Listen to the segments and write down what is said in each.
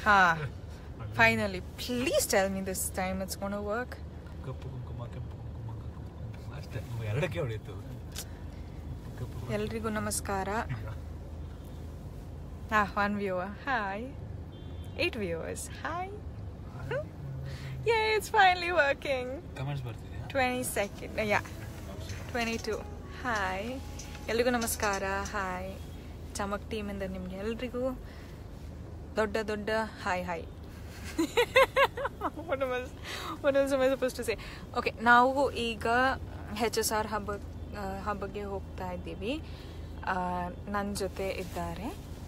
ಹಾ finally please tell me this time it's gonna work ಕಪ್ಪು ಕುಂಕುಮ ಕೆಂಪು ಕುಂಕುಮ ಕಪ್ಪು ಕುಂಕುಮ ಅಷ್ಟೇ ನೀವು ಎರಡಕ್ಕೆ ಹೊಡೆಯುತ್ತೆ ಕಪ್ಪು ಎಲ್ರಿಗೂ ನಮಸ್ಕಾರ ಹಾ one viewer hi eight viewers hi yeah it's finally working comments ಬರ್ತಿದೆಯಾ twenty second yeah twenty two hi ಎಲ್ರಿಗೂ ನಮಸ್ಕಾರ ಹಾಯ್ ಚಮಕ್ ಟೀಮಿಂದ ನಿಮ್ಗೆ ಎಲ್ರಿಗೂ ದೊಡ್ಡ ದೊಡ್ಡ ಹಾಯ್ ಹಾಯ್ ಸೇ ಓಕೆ ನಾವು ಈಗ ಹೆಚ್ ಎಸ್ ಆರ್ ಹಬ್ಬ ಆ, ಹಬ್ಬಕ್ಕೆ ಹೋಗ್ತಾ ಇದ್ದೀವಿ ನನ್ನ ಜೊತೆ ಇದ್ದಾರೆ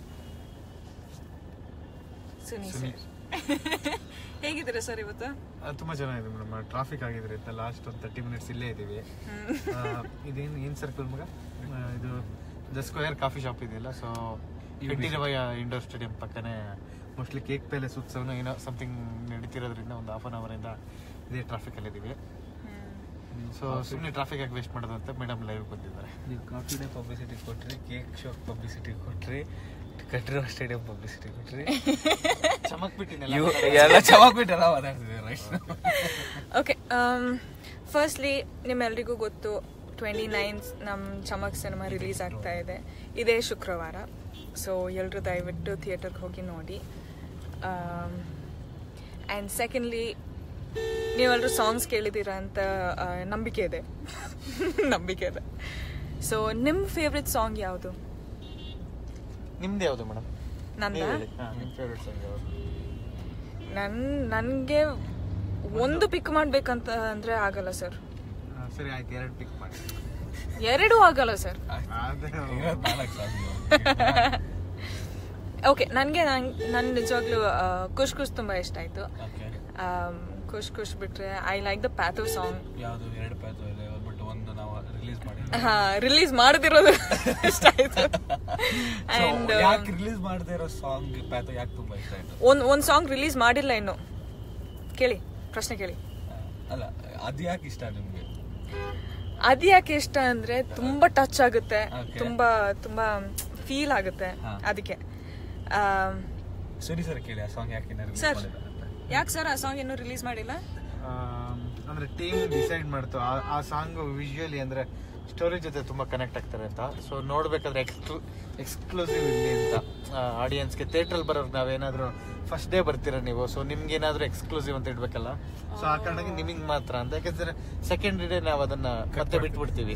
ಸುನಿ ಸರ್ ಹೇಗಿದ್ದೀರಾ ಸರ್ ಇವತ್ತು ಆ, ತುಂಬಾ ಚೆನ್ನಾಗಿದೆ ಮೇಡಮ್ ಟ್ರಾಫಿಕ್ ಆಗಿದ್ರೆ ಲಾಸ್ಟ್ ಒಂದು ತರ್ಟಿ ಮಿನಿಟ್ಸ್ ಇಲ್ಲೇ ಇದ್ದೀವಿ ಆ, ಇದೇನು ಏನು ಸರ್ಕಲ್ ಮಗ ಆ, ಇದು ದ ಸ್ಕ್ವೇರ್ ಕಾಫಿ ಶಾಪ್ ಇದೆಯಲ್ಲ ಸೊ ವೆಂಟಿರವಯ್ಯ ಇಂಡೋರ್ ಸ್ಟೇಡಿಯಂ ಪಕ್ಕನೇ ಮೋಸ್ಟ್ಲಿ ಕೇಕ್ ಪ್ಯಾಲೇಸ್ ಉತ್ಸವನ ಏನೋ ಸಮಥಿಂಗ್ ನಡೀತಿರೋದ್ರಿಂದ ಒಂದು ಹಾಫ್ ಅನ್ ಅವರಿಂದ ಇದೇ ಟ್ರಾಫಿಕಲ್ಲಿ ಇದ್ದೀವಿ ಸೊ ಸುಮ್ಮನೆ ಟ್ರಾಫಿಕ್ ಆಗಿ ವೇಸ್ಟ್ ಮಾಡೋದು ಅಂತ ಮೇಡಮ್ ಲೈವ್ ಬಂದಿದ್ದಾರೆ ನೀವು ಕಾಫಿ ಡೇ ಪಬ್ಲಿಸಿಟಿ ಕೊಟ್ರಿ ಕೇಕ್ ಶಾಪ್ ಪಬ್ಲಿಸಿಟಿ ಕೊಟ್ರಿ ಕಟ್ಟಿರೋ ಸ್ಟೇಡಿಯಂ ಪಬ್ಲಿಸಿಟಿ ಕೊಟ್ರಿ ಚಮಕ್ ಇವು ಎಲ್ಲ ಚಮಕ್ ಬಿಟ್ಟೆಲ್ಲ ಮಾತಾಡ್ತಿದ್ದೀವಿ ರೈಟ್ ಓಕೆ ಫಸ್ಟ್ಲಿ ನಿಮ್ಮೆಲ್ರಿಗೂ ಗೊತ್ತು ಟ್ವೆಂಟಿ ನೈನ್ತ್ ನಮ್ಮ ಚಮಕ್ ಸಿನಿಮಾ ರಿಲೀಸ್ ಆಗ್ತಾ ಇದೆ ಇದೇ ಶುಕ್ರವಾರ ಸೊ ಎಲ್ಲರೂ ದಯವಿಟ್ಟು ಥಿಯೇಟರ್ಗೆ ಹೋಗಿ ನೋಡಿ ಆ್ಯಂಡ್ ಸೆಕೆಂಡ್ಲಿ ನೀವೆಲ್ಲರೂ ಸಾಂಗ್ಸ್ ಕೇಳಿದ್ದೀರಾ ಅಂತ ಆ, ನಂಬಿಕೆ ಇದೆ ನಂಬಿಕೆ ಇದೆ ಸೊ ನಿಮ್ಮ ಫೇವ್ರೆಟ್ ಸಾಂಗ್ ಯಾವುದು ನಿಮ್ದು ಯಾವುದು ಮೇಡಮ್ ನಂದ ನಿಮ್ಮ ಫೇವ್ರೆಟ್ ಸಾಂಗ್ ಯಾವುದು ನನ್ ನನಗೆ ಒಂದು ಪಿಕ್ ಮಾಡ್ಬೇಕಂತ ಅಂದರೆ ಆಗಲ್ಲ ಸರ್ ಆ, ಸರಿ ಆಯ್ತು ಎರಡು ಪಿಕ್ ಮಾಡಿ ಎರಡೂ ಆಗಲ್ಲ ಸರ್ ಅದೇ ನಾಲ್ಕು ಸಾಕು ಓಕೆ ನನಗೆ ನನ್ನ ನಿಜವಾಗ್ಲೂ ಆ, ಖುಷ್ ಖುಷ್ ತುಂಬ ಇಷ್ಟ ಆಯಿತು ಓಕೆ ಖುಷ್ ಖುಷ್ ಬಿಟ್ರೆ I like the pathos song ಯಾವುದು ಎರಡು ಪ್ಯಾತು ಇದೆ ಬಟ್ ಒಂದು ನಾವು ರಿಲೀಸ್ ಮಾಡಿ ಹಾ ರಿಲೀಸ್ ಮಾಡದಿರೋದು ಇಷ್ಟ ಆಯ್ತು ಆ್ಯಂಡ್ ಯಾಕೆ ರಿಲೀಸ್ ಮಾಡದೇ ಇರೋ ಸಾಂಗ್ ಪ್ಯಾತು ಯಾಕೆ ತುಂಬಾ ಇಷ್ಟ ಆಯ್ತು ಒಂದು ಒಂದು ಸಾಂಗ್ ರಿಲೀಸ್ ಮಾಡಿಲ್ಲ ಇನ್ನು ಕೇಳಿ ಪ್ರಶ್ನೆ ಕೇಳಿ ಆ, ಅಲ್ಲ ಅದು ಯಾಕೆ ಇಷ್ಟ ನಿಮ್ಗೆ ಅದು ಯಾಕೆ ಇಷ್ಟ ಅಂದ್ರೆ ತುಂಬಾ ಟಚ್ ಆಗುತ್ತೆ Okay. ತುಂಬಾ ತುಂಬಾ ಫೀಲ್ ಆಗುತ್ತೆ ಹಾ. ಅದಕ್ಕೆ ಸರಿ ಸರ್ ಕೇಳಿ ಆ ಸಾಂಗ್ ಯಾಕೆ ರಿಲೀಸ್ ಸರ್ ಮಾಡಿಲ್ಲ ಅಂತ ಯಾಕೆ ಸರ್ ಆ ಸಾಂಗ್ ಇನ್ನೂ ರಿಲೀಸ್ ಮಾಡಿಲ್ಲ ಆಮ್, ಅಂದ್ರೆ ಟೀಮ್ ಡಿಸೈಡ್ ಮಾಡ್ತು ಆ- ಆ ಸಾಂಗ್ ವಿಜುವಲಿ ಅಂದ್ರೆ ಸ್ಟೋರಿ ಜೊತೆ ತುಂಬಾ ಕನೆಕ್ಟ್ ಆಗ್ತಾರೆ ಅಂತ ಸೊ ನೋಡ್ಬೇಕಾದ್ರೆ ಎಕ್ಸ್ಕ್ಲೂ ಎಕ್ಸ್ಕ್ಲೂಸಿವ್ ಇಲ್ಲಿ ಅಂತ ಆಡಿಯನ್ಸ್ಗೆ ಥಿಯೇಟ್ರಲ್ಲಿ ಬರೋರ್ಗೆ ನಾವೇನಾದ್ರೂ ಫಸ್ಟ್ ಡೇ ಬರ್ತೀರಾ ನೀವು ಸೊ ನಿಮ್ಗೆ ಏನಾದ್ರೂ ಎಕ್ಸ್ಕ್ಲೂಸಿವ್ ಅಂತ ಇಡ್ಬೇಕಲ್ಲ ಸೊ ಆ ಕಾರಣಕ್ಕೆ ನಿಮಗೆ ಮಾತ್ರ ಅಂತ ಯಾಕಂದ್ರೆ ಸೆಕೆಂಡ್ ಡೇ ನಾವು ಅದನ್ನ ಮತ್ತೆ ಬಿಟ್ಬಿಡ್ತೀವಿ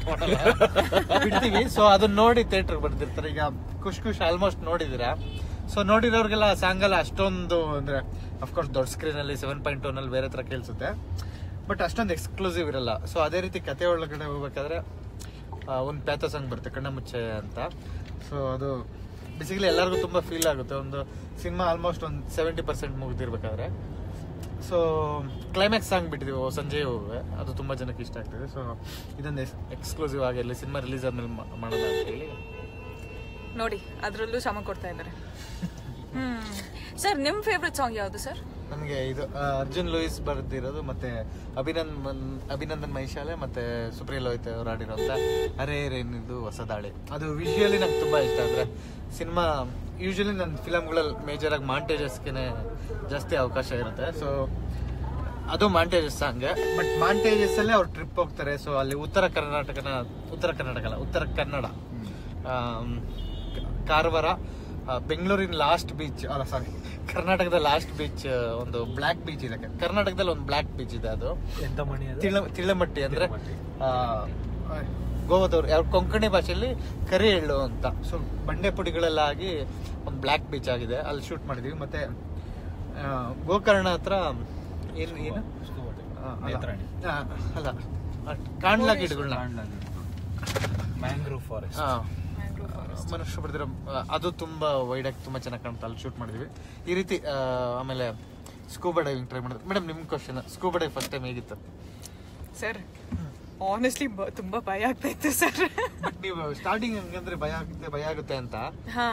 ಬಿಡ್ತೀವಿ ಸೊ ಅದನ್ನ ನೋಡಿ ಥಿಯೇಟರ್ ಬರ್ತಿರ್ತಾರೆ ಈಗ ಖುಷ್ ಖುಷ್ ಆಲ್ಮೋಸ್ಟ್ ನೋಡಿದೀರಾ ಸೊ ನೋಡಿರೋರ್ಗೆಲ್ಲ ಸಾಂಗ್ ಎಲ್ಲ ಅಷ್ಟೊಂದು ಅಂದ್ರೆ ಅಫ್ಕೋರ್ಸ್ ದೊಡ್ಡ ಸ್ಕ್ರೀನ್ ಅಲ್ಲಿ ಸೆವೆನ್ ಪಾಯಿಂಟ್ ಟೂ ನಲ್ಲಿ ಬೇರೆ ತರ ಕೇಳಿಸುತ್ತೆ ಬಟ್ ಅಷ್ಟೊಂದು ಎಕ್ಸ್ಕ್ಲೂಸಿವ್ ಇರಲ್ಲ ಸೊ ಅದೇ ರೀತಿ ಕತೆ ಒಳಗಡೆ ಹೋಗ್ಬೇಕಾದ್ರೆ ಒಂದು ಪ್ಯಾತ ಸಾಂಗ್ ಬರುತ್ತೆ ಕಣ್ಣ ಮುಚ್ಚೆ ಅಂತ ಸೊ ಅದು ಬೇಸಿಕಲಿ ಎಲ್ಲರಿಗೂ ತುಂಬ ಫೀಲ್ ಆಗುತ್ತೆ ಒಂದು ಸಿನಿಮಾ ಆಲ್ಮೋಸ್ಟ್ ಒಂದು ಸೆವೆಂಟಿ ಪರ್ಸೆಂಟ್ ಮುಗ್ದಿರ್ಬೇಕಾದ್ರೆ ಸೊ ಕ್ಲೈಮ್ಯಾಕ್ಸ್ ಸಾಂಗ್ ಬಿಟ್ಟಿದ್ದೀವಿ ಓ ಸಂಜೆ ಹೋಗುವೆ ಅದು ತುಂಬ ಜನಕ್ಕೆ ಇಷ್ಟ ಆಗ್ತಿದೆ ಸೊ ಇದೊಂದು ಎಕ್ಸ್ಕ್ಲೂಸಿವ್ ಆಗಿರಲಿ ಸಿನಿಮಾ ರಿಲೀಸ್ ಆದ್ಮೇಲೆ ಮಾ- ಮಾಡೋಣ ಅಂತ ಹೇಳಿ ನೋಡಿ ಅದರಲ್ಲೂ ಶ್ರಮ ಕೊಡ್ತಾ ಇದ್ದಾರೆ ಹ್ಮ್ ಸರ್ ನಿಮ್ಮ ಫೇವ್ರೆಟ್ ಸಾಂಗ್ ಯಾವುದು ಸರ್ ನನಗೆ ಇದು ಆ, ಅರ್ಜುನ್ ಲೂಯಿಸ್ ಬರ್ದಿರೋದು ಮತ್ತೆ ಅಭಿನಂದನ್ ಅಭಿನಂದನ್ ಮೈಶಾಲೆ ಮತ್ತೆ ಸುಪ್ರಿಯ ಲೋಹಿತ್ ಅವ್ರು ಆಡಿರೋಂಥ ಅರೆ ರೇನಿದು ಹೊಸ ದಾಳಿ ಅದು ವಿಜುವಲಿ ನಂಗೆ ತುಂಬಾ ಇಷ್ಟ ಅಂದ್ರೆ ಸಿನಿಮಾ ಯೂಶಲಿ ನನ್ನ ಫಿಲಮ್ಗಳಲ್ಲಿ ಮೇಜರ್ ಆಗಿ ಮಾಂಟೇಜಸ್ಗೆ ಜಾಸ್ತಿ ಅವಕಾಶ ಇರುತ್ತೆ ಸೊ ಅದು ಮಾಂಟೇಜಸ್ ಸಾಂಗ್ ಬಟ್ ಮಾಂಟೇಜಸ್ ಅಲ್ಲೇ ಅವ್ರು ಟ್ರಿಪ್ ಹೋಗ್ತಾರೆ ಸೊ ಅಲ್ಲಿ ಉತ್ತರ ಕರ್ನಾಟಕನ ಉತ್ತರ ಕರ್ನಾಟಕ ಅಲ್ಲ ಉತ್ತರ ಕನ್ನಡ ಆಮ್, ಕ- ಕಾರವಾರ ಆ, ಬೆಂಗಳೂರಿನ ಲಾಸ್ಟ್ ಬೀಚ್ ಅಲ್ಲ ಸಾರಿ ಕರ್ನಾಟಕದ ಲಾಸ್ಟ್ ಬೀಚ್ ಒಂದು ಬ್ಲ್ಯಾಕ್ ಬೀಚ್ ಇದೆ ಕರ್ನಾಟಕದಲ್ಲಿ ಒಂದು ಬ್ಲ್ಯಾಕ್ ಬೀಚ್ ಇದೆ ಅದು ಎಂತ ಮಣಿ ಅದು ತಿಳ ತಿಳಮಟ್ಟಿ ಅಂದ್ರೆ ತಿಳಮಟ್ಟಿ. ಆ, ಆ, ಗೋವಾದವ್ರು ಯಾವ ಕೊಂಕಣಿ ಭಾಷೆಯಲ್ಲಿ ಕರಿ ಎಳ್ಳು ಅಂತ ಸೊ ಬಂಡೆ ಪುಡಿಗಳೆಲ್ಲ ಆಗಿ ಒಂದು ಬ್ಲ್ಯಾಕ್ ಬೀಚ್ ಆಗಿದೆ ಅಲ್ಲಿ ಶೂಟ್ ಮಾಡಿದೀವಿ ಮತ್ತೆ ಆ, ಗೋಕರ್ಣ ಹತ್ರ ಏನು ಏನು ಸ್ಕೂಬಾ ಟೈಪ್. ಆ, ಅಲ್ಲ. ನೇತ್ರಾಣಿ. ಆ, ಅಲ್ಲ ಕಾಣ್ಲಾ ಗಿಡಗಳನ್ನ ಮ್ಯಾಂಗ್ರೋವ್ ಫಾರೆಸ್ಟ್ ಮನುಷ್ಯ ಬರ್ದಿರೋ ಆ, ಅದು ತುಂಬಾ ವೈಡ್ ಆಗಿ ತುಂಬಾ ಚೆನ್ನಾಗಿ ಕಾಣುತ್ತೆ ಅಲ್ಲಿ ಶೂಟ್ ಮಾಡಿದ್ವಿ ಈ ರೀತಿ ಆ, ಆಮೇಲೆ ಸ್ಕೂಬಾ ಡೈವಿಂಗ್ ಟ್ರೈ ಮಾಡಿದ್ವಿ ಮೇಡಮ್ ನಿಮ್ question scuba dive first time ಹೇಗಿತ್ತು ಸರ್ ಆನೆಸ್ಟ್ಲಿ ತುಂಬಾ ಭಯ ಆಗ್ತಾ ಇತ್ತು ಸರ್ ಬಟ್ ನೀವು ಸ್ಟಾರ್ಟಿಂಗ್ ಹಂಗಂದ್ರೆ ಭಯ ಆಗುತ್ತೆ ಭಯ ಆಗುತ್ತೆ ಅಂತ ಹಾ